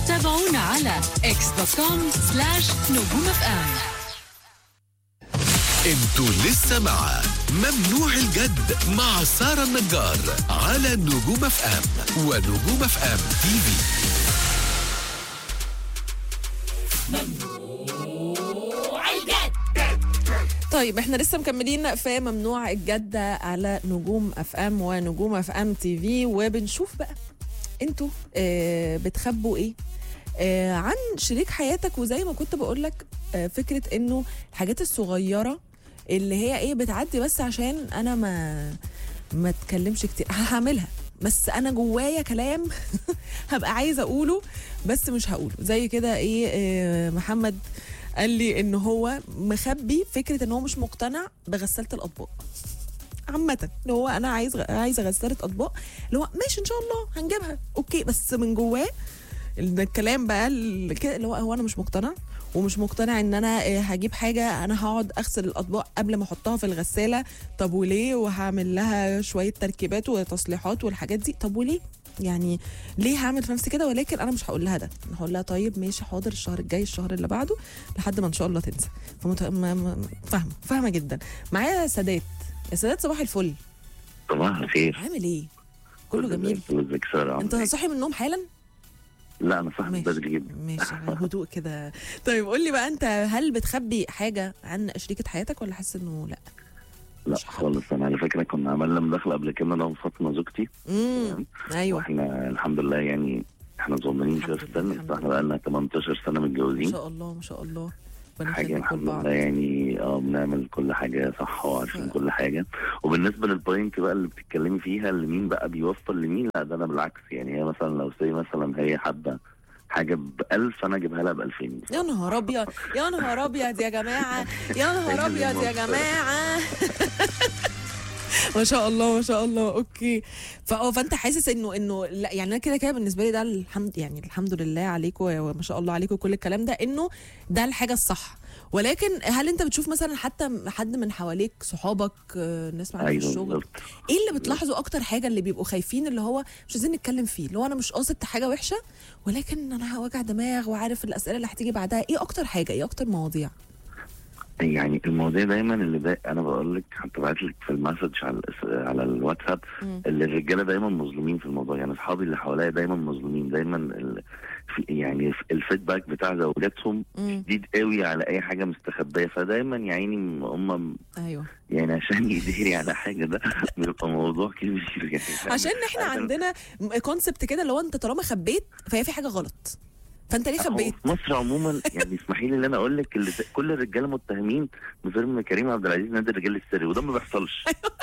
تابعونا على اكس دوت كوم سلاش نجوم اف ام انتوا لسه مع ممنوع الجد مع سارة النجار على نجوم اف ام ونجوم اف ام تي في طيب احنا لسه مكملين في ممنوع الجد على نجوم اف ام ونجوم اف ام تي في وبنشوف بقى انتوا اه بتخبوا ايه آه عن شريك حياتك وزي ما كنت بقول لك آه فكره انه الحاجات الصغيره اللي هي ايه بتعدي بس عشان انا ما ما اتكلمش كتير هعملها بس انا جوايا كلام هبقى عايزه اقوله بس مش هقوله زي كده ايه آه محمد قال لي ان هو مخبي فكره ان هو مش مقتنع بغساله الاطباق عامة اللي هو انا عايز عايزه غساله اطباق اللي هو ماشي ان شاء الله هنجيبها اوكي بس من جواه الكلام بقى ال- كده اللي هو هو انا مش مقتنع ومش مقتنع ان انا آه، هجيب حاجه انا هقعد اغسل الاطباق قبل ما احطها في الغساله طب وليه وهعمل لها شويه تركيبات وتصليحات والحاجات دي طب وليه يعني ليه هعمل في نفسي كده ولكن انا مش هقول لها ده انا هقول لها طيب ماشي حاضر الشهر الجاي الشهر اللي بعده لحد ما ان شاء الله تنسى فمت... ما- ما- فاهمه فاهمه جدا معايا سادات يا سادات صباح الفل صباح الخير عامل ايه كله جميل ازيك سارة عامل انت إيه؟ صاحي من النوم حالا لا انا صاحي ماشي. بدري جدا ماشي هدوء كده طيب قول لي بقى انت هل بتخبي حاجه عن شريكه حياتك ولا حاسس انه لا لا مش حابب. خالص انا على فكره كنا عملنا مداخله قبل كده انا وفاطمه زوجتي امم ايوه واحنا الحمد لله يعني احنا صغيرين شويه في الحمد لله، السن الحمد بس احنا لله. بقالنا 18 سنه ما متجوزين شاء الله ما شاء الله ربنا حاجه يخليكم الحمد لبعض. لله يعني اه بنعمل كل حاجه صح وعارفين ف- كل حاجه وبالنسبه للبوينت بقى اللي بتتكلمي فيها اللي مين بقى بيوفر لمين لا ده انا بالعكس يعني هي مثلا لو سي مثلا هي حابه حاجه ب 1000 انا اجيبها لها ب 2000 يا نهار ابيض يا نهار ابيض يا جماعه يا نهار ابيض يا جماعه ما شاء الله ما شاء الله اوكي فاه فانت حاسس انه انه لا يعني انا كده كده بالنسبه لي ده الحمد يعني الحمد لله عليكم وما شاء الله عليكم كل الكلام ده انه ده الحاجه الصح ولكن هل انت بتشوف مثلا حتى حد من حواليك صحابك آه، ناس معاك في ايوه الشغل بالظبط ايه اللي بتلاحظوا اكتر حاجه اللي بيبقوا خايفين اللي هو مش عايزين نتكلم فيه اللي هو انا مش قاصد حاجه وحشه ولكن انا وجع دماغ وعارف الاسئله اللي هتيجي بعدها ايه اكتر حاجه ايه اكتر مواضيع يعني المواضيع دايما اللي دا انا بقول لك حتى بعت لك في المسج على الإس- على الواتساب مم. اللي الرجاله دايما مظلومين في الموضوع يعني اصحابي اللي حواليا دايما مظلومين دايما ال... في يعني الفيدباك بتاع زوجاتهم امم شديد قوي على اي حاجه مستخبيه فدايما يا عيني هم ايوه يعني عشان يديري على حاجه ده بيبقى موضوع كبير يعني فاهم؟ عشان احنا عشان- عندنا كونسبت كده اللي هو انت طالما خبيت فهي في حاجه غلط فانت ليه هو خبيت في مصر عموما يعني اسمحي لي ان انا اقول لك اللي كل الرجاله متهمين بفيلم كريم عبد العزيز نادي الرجال السري وده ما بيحصلش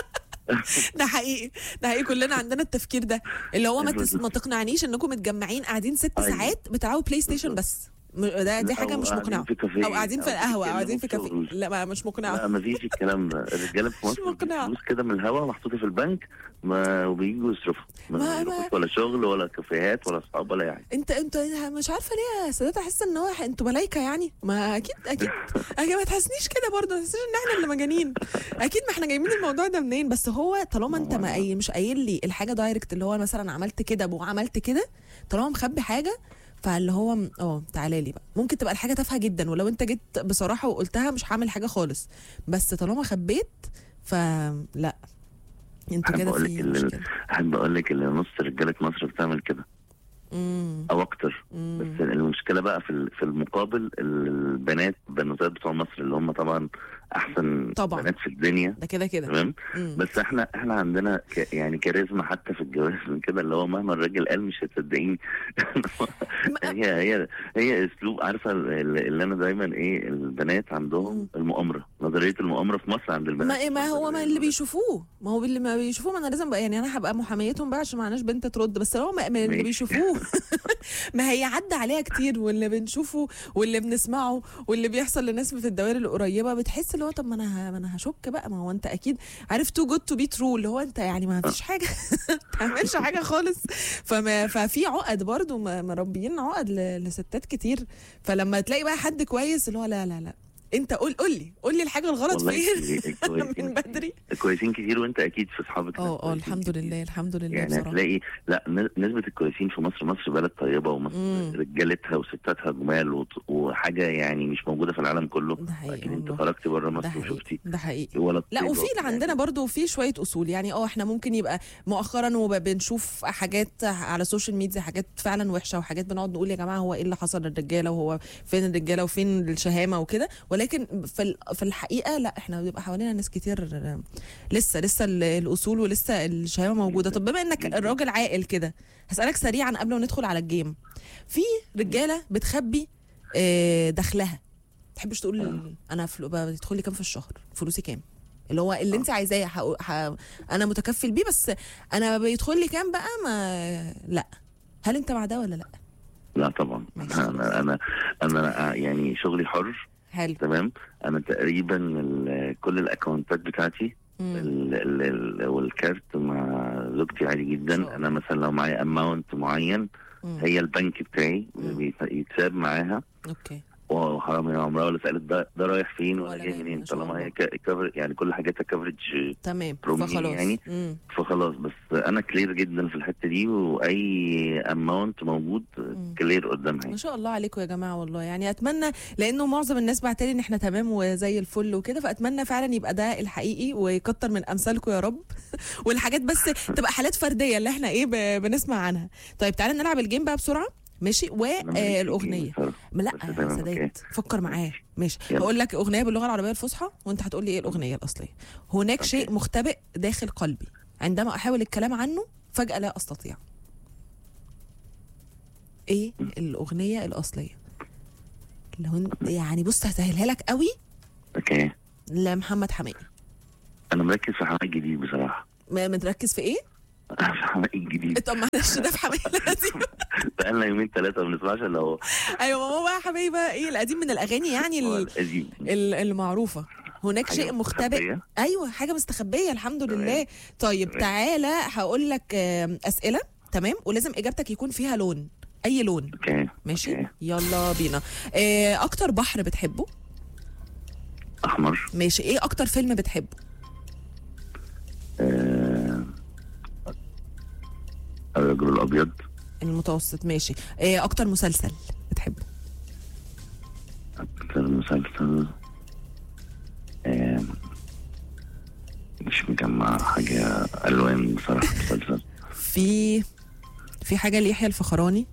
ده حقيقي ده حقيقي كلنا عندنا التفكير ده اللي هو ما, تس... ما تقنعنيش انكم متجمعين قاعدين ست أيوة. ساعات بتلعبوا بلاي ستيشن بس م- ده دي لا، حاجه أو مش قاعدين مقنعه في كافيه او قاعدين في أو القهوه او قاعدين في بيتكلموا كافيه شغل. لا ما مش مقنعه لا ما فيش الكلام ده الرجاله في مش مصر مقنعة. فلوس كده من الهوا محطوطه في البنك ما وبييجوا يصرفوا ما- ما ما- بيروحوش ولا شغل ولا كافيهات ولا اصحاب ولا يعني انت انت مش عارفه ليه يا سادات احس ان هو انتوا ملايكه يعني ما اكيد اكيد اكيد ما تحسنيش كده برضه ما تحسنيش ان احنا اللي مجانين اكيد ما احنا جايبين الموضوع ده منين بس هو طالما انت ما قايل مش قايل لي الحاجه دايركت اللي هو مثلا عملت كده وعملت كده طالما مخبي حاجه فاللي هو م- اه تعالى لي بقى ممكن تبقى الحاجه تافهه جدا ولو انت جيت بصراحه وقلتها مش هعمل حاجه خالص بس طالما خبيت فلا انتوا احب كده اقول لك في اللي مشكله احب اقول لك اللي نص رجاله مصر بتعمل كده امم او اكتر مم. بس المشكله بقى في ال- في المقابل البنات البنوتات بتوع مصر اللي هم طبعا احسن طبعاً. بنات في الدنيا ده كده كده تمام مم. بس احنا احنا عندنا ك يعني كاريزما حتى في الجواز من كده اللي هو مهما الراجل قال مش هتصدقيني هي هي هي اسلوب عارفه ال- اللي انا دايما ايه البنات عندهم مم. المؤامره نظريه المؤامره في مصر عند البنات ما ما هو ما اللي بيشوفوه ما هو اللي ما بيشوفوه ما انا لازم بقى يعني انا هبقى محاميتهم بقى عشان معناش بنت ترد بس هو ما ما اللي ماشي. بيشوفوه ما هي عدى عليها كتير واللي بنشوفه واللي بنسمعه واللي بيحصل لناس في الدوائر القريبه بتحس اللي هو طب ما انا ه- ما انا هشك بقى ما هو انت اكيد عارف تو جود تو بي ترو اللي هو انت يعني ما فيش حاجه ما تعملش حاجه خالص فما ففي عقد برضو م- مربيين عقد ل- لستات كتير فلما تلاقي بقى حد كويس اللي هو لا لا لا انت قول قول لي قول لي الحاجه الغلط والله فين كويسين من بدري كويسين كتير وانت اكيد في اصحابك ناس اه اه كويسين الحمد كتير. لله الحمد لله يعني بصراحه هتلاقي لا ن- نسبة الكويسين في مصر مصر بلد طيبة ومصر مم. رجالتها وستاتها جمال وط- وحاجة يعني مش موجودة في العالم كله ده حقيقي أكيد أنت والله. خرجت بره ده مصر حقيقي وشفتي ده حقيقي ولا لا طيبة وفي يعني. عندنا برضو في شويه اصول يعني اه احنا ممكن يبقى مؤخرا وبنشوف حاجات على السوشيال ميديا حاجات فعلا وحشه وحاجات بنقعد نقول يا جماعه هو ايه اللي حصل للرجاله وهو فين الرجاله وفين الشهامه وكده ولكن في ال- في الحقيقه لا احنا بيبقى حوالينا ناس كتير لسه لسه ال- الاصول ولسه الشهامه موجوده طب بما انك الراجل عاقل كده هسالك سريعا قبل ما ندخل على الجيم في رجاله بتخبي آه، دخلها تحبش تقول انا فلو بتدخل لي كام في الشهر فلوسي كام اللي هو اللي انت عايزاه حقو- ح... انا متكفل بيه بس انا بيدخل لي كام بقى ما لا هل انت مع ده ولا لا لا طبعا ماشي. أنا أنا أنا يعني شغلي حر حلو تمام أنا تقريبا ال- كل الأكونتات بتاعتي مم. ال- ال- ال- والكارت مع زوجتي عادي شاء جدا الله. أنا مثلا لو معايا أماونت معين مم. هي البنك بتاعي مم. بيت- يتساب معاها اوكي وحرام يا عمرها ولا سالت ده, ده رايح فين ولا ولا جاي جاي، منين ما شاء طالما الله. هي ك- كفر يعني كل حاجاتها كفرج تمام برومي فخلاص يعني. مم. فخلاص بس انا كلير جدا في الحته دي واي اماونت موجود مم. كلير قدامها ما يعني. شاء الله عليكم يا جماعه والله يعني اتمنى لانه معظم الناس بعتلي ان احنا تمام وزي الفل وكده فاتمنى فعلا يبقى ده الحقيقي ويكتر من امثالكم يا رب والحاجات بس تبقى حالات فرديه اللي احنا ايه ب- بنسمع عنها طيب تعالى نلعب الجيم بقى بسرعه ماشي أنا ماليش في والاغنيه الجيم بصراحة. لا بس يا تمام، سادات أوكي. فكر معايا ماشي يلا. هقول لك اغنيه باللغه العربيه الفصحى وانت هتقول لي ايه الاغنيه الاصليه هناك أوكي. شيء مختبئ داخل قلبي عندما احاول الكلام عنه فجاه لا استطيع ايه الاغنيه الاصليه لو إن- يعني بص هسهلها لك قوي اوكي لمحمد حماقي انا مركز في حماقي الجديد بصراحه ما متركز في ايه في حماقي الجديد طب معلش ده في حماقي القديم بقالنا يومين ثلاثه ما بنسمعش الا هو ايوه ما هو بقى حماقي بقى ايه القديم من الاغاني يعني هو ال- القديم ال- المعروفه هناك حاجة شيء مختبئ مستخبية. ايوه حاجه مستخبيه الحمد تمام. لله طيب تمام. تعالى هقول لك آم، اسئله تمام ولازم اجابتك يكون فيها لون اي لون اوكي ماشي أوكي. يلا بينا آه، اكتر بحر بتحبه احمر ماشي ايه اكتر فيلم بتحبه آه... الرجل الابيض المتوسط ماشي آه، اكتر مسلسل بتحبه اكتر مسلسل آه... مش مجمع حاجه الوان بصراحه مسلسل في في حاجه ليحيى الفخراني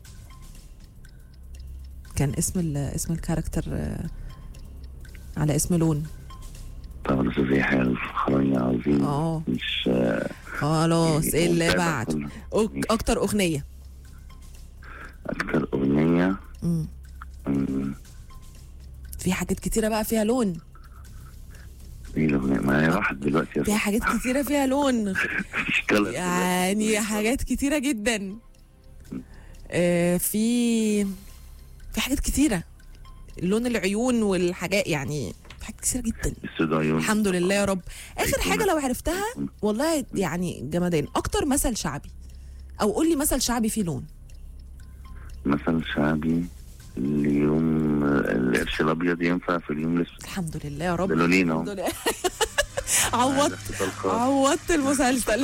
كان اسم ال- اسم الكاركتر آه، على اسم لون طبعا الاستاذ يحيى الفخراني عظيم اه مش آه، خلاص يعني اللي متابع بعد كله. أوك- اكتر اغنيه اكتر اغنيه مم. مم، في حاجات كتيره بقى فيها لون ايه الاغنيه ما هي راحت دلوقتي يا فيها حاجات كتيره فيها لون مفيش كلام يعني حاجات كتيره جدا آه، في في حاجات كتيره لون العيون والحاجات يعني في حاجات كتيره جدا السود عيون الحمد لله يا رب اخر أيقونة. حاجه لو عرفتها والله يعني جمدان اكتر مثل شعبي او قول لي مثل شعبي فيه لون مثل شعبي اليوم القرش الابيض ينفع في اليوم الاسود الحمد لله يا رب ده لونين اهو الحمد لله عوضت احتفال خاص. عوضت المسلسل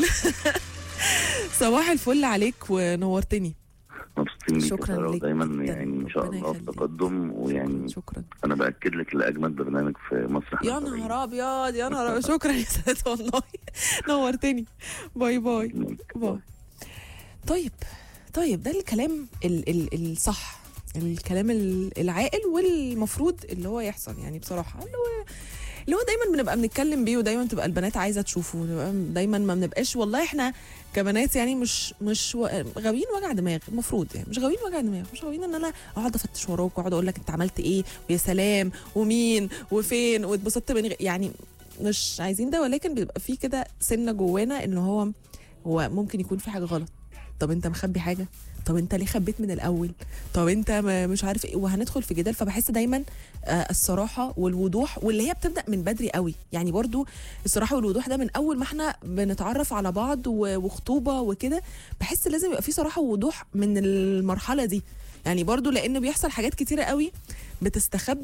صباح الفل عليك ونورتني مبسوطين بيك شكراً يا سارة، ليك ودايما جداً. يعني ان شاء ربنا الله في يخليك. تقدم ويعني شكرا انا باكد لك لاجمد برنامج في مصر احنا يا متابعين. نهار ابيض يا نهار أبيض. شكرا يا سادة والله نورتني باي باي باي طيب طيب ده الكلام ال ال الصح الكلام ال- العاقل والمفروض اللي هو يحصل يعني بصراحه اللي هو اللي هو دايما بنبقى بنتكلم بيه ودايما تبقى البنات عايزه تشوفه ونبقى دايما ما بنبقاش والله احنا كبنات يعني مش مش و- غاويين وجع دماغ المفروض يعني مش غاويين وجع دماغ مش غاويين ان انا اقعد افتش وراك واقعد اقول لك انت عملت ايه ويا سلام ومين وفين واتبسطت من غ- يعني مش عايزين ده ولكن بيبقى في كده سنه جوانا ان هو هو ممكن يكون في حاجه غلط طب انت مخبي حاجه طب انت ليه خبيت من الاول طب انت ما- مش عارف ايه وهندخل في جدال فبحس دايما آه، الصراحه والوضوح واللي هي بتبدا من بدري قوي يعني برضو الصراحه والوضوح ده من اول ما احنا بنتعرف على بعض و- وخطوبه وكده بحس لازم يبقى في صراحه ووضوح من المرحله دي يعني برضو لان بيحصل حاجات كتيره قوي بتستخبى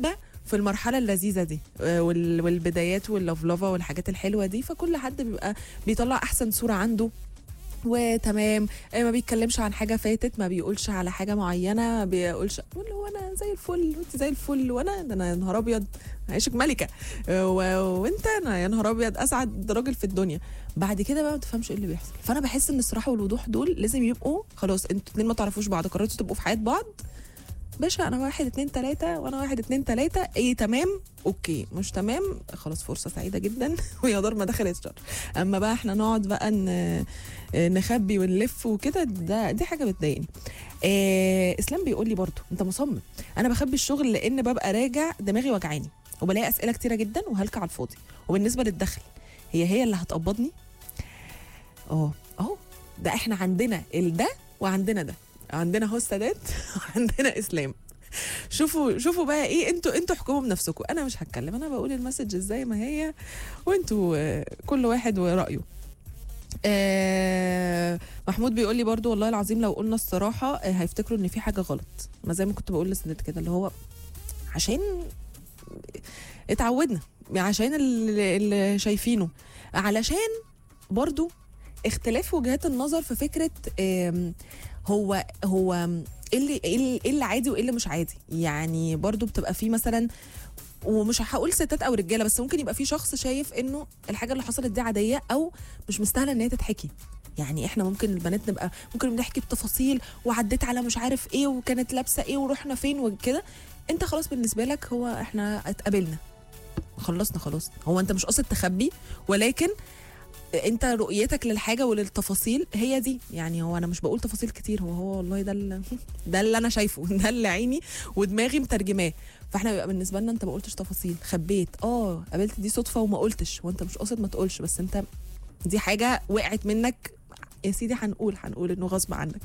في المرحله اللذيذه دي آه، وال- والبدايات واللفلفه والحاجات الحلوه دي فكل حد بيبقى بيطلع احسن صوره عنده وتمام آه، ما بيتكلمش عن حاجه فاتت ما بيقولش على حاجه معينه ما بيقولش بيقول له انا زي الفل وانت زي الفل وانا ده انا يا نهار ابيض عايشك ملكه آه، و- وانت انا يا نهار ابيض اسعد راجل في الدنيا بعد كده بقى ما تفهمش ايه اللي بيحصل فانا بحس ان الصراحه والوضوح دول لازم يبقوا خلاص انتوا اتنين ما تعرفوش بعض قررتوا تبقوا في حياه بعض باشا انا واحد اتنين تلاته وانا واحد اتنين تلاته ايه تمام اوكي مش تمام خلاص فرصه سعيده جدا ويا دار ما دخل الشر اما بقى احنا نقعد بقى ن... نخبي ونلف وكده ده دي حاجه بتضايقني آه اسلام بيقول لي برضو انت مصمم انا بخبي الشغل لان ببقى راجع دماغي وجعاني وبلاقي اسئله كتيره جدا وهلكة على الفاضي وبالنسبه للدخل هي هي اللي هتقبضني اه اهو ده احنا عندنا الده وعندنا ده عندنا هو السادات وعندنا اسلام شوفوا شوفوا بقى ايه انتوا انتوا احكموا بنفسكم انا مش هتكلم انا بقول المسج زي ما هي وانتوا آه، كل واحد ورايه آه محمود بيقول لي برضو والله العظيم لو قلنا الصراحه آه هيفتكروا ان في حاجه غلط ما زي ما كنت بقول لسنت كده اللي هو عشان اتعودنا عشان اللي, اللي شايفينه علشان برضو اختلاف وجهات النظر في فكره آم، هو هو ايه اللي ايه اللي- إيه اللي عادي وايه اللي مش عادي يعني برضو بتبقى في مثلا ومش هقول ستات او رجاله بس ممكن يبقى في شخص شايف انه الحاجه اللي حصلت دي عاديه او مش مستاهله ان هي تتحكي يعني احنا ممكن البنات نبقى ممكن بنحكي بتفاصيل وعديت على مش عارف ايه وكانت لابسه ايه ورحنا فين وكده انت خلاص بالنسبه لك هو احنا اتقابلنا خلصنا خلاص هو انت مش قصد تخبي ولكن انت رؤيتك للحاجه وللتفاصيل هي دي يعني هو انا مش بقول تفاصيل كتير هو هو والله ده اللي ده اللي انا شايفه ده اللي عيني ودماغي مترجماه فاحنا بيبقى بالنسبه لنا انت ما قلتش تفاصيل خبيت اه قابلت دي صدفه وما قلتش وانت مش قاصد ما تقولش بس انت دي حاجه وقعت منك يا سيدي هنقول هنقول انه غصب عنك